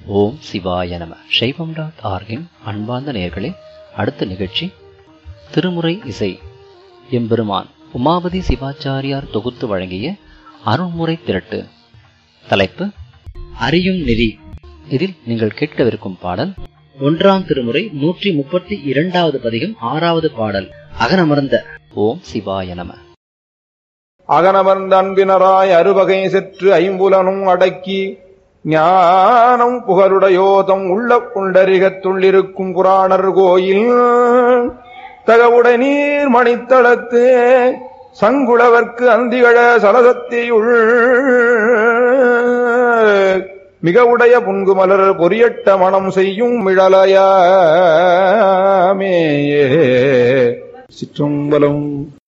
ஓம் சிவாய நம சைவம் டாட் ஆர்கின் அன்பார்ந்த நேயர்களே அடுத்த நிகழ்ச்சி திருமுறை இசை எம்பெருமான் உமாபதி சிவாச்சாரியார் தொகுத்து வழங்கிய அருண்முறை திரட்டு தலைப்பு அறியும் நெறி இதில் நீங்கள் கேட்கவிருக்கும் பாடல் ஒன்றாம் திருமுறை நூற்றி முப்பத்தி இரண்டாவது பதிகம் ஆறாவது பாடல் அகனமர்ந்த ஓம் சிவாய நம அகனமர்ந்த அன்பினராய் அறுவகை செற்று ஐம்புலனும் அடக்கி ஞானம் புகருடையோதம் உள்ள புண்டரிகத்துள்ளிருக்கும் புராணர் கோயில் தகவுடை நீர் மணித்தளத்து சங்குளவர்க்கு அந்திகழ சலசத்தியுள் மிக உடைய புன்குமலர் பொரியட்ட மனம் செய்யும் மிழலையாமே சிற்றம்பலம்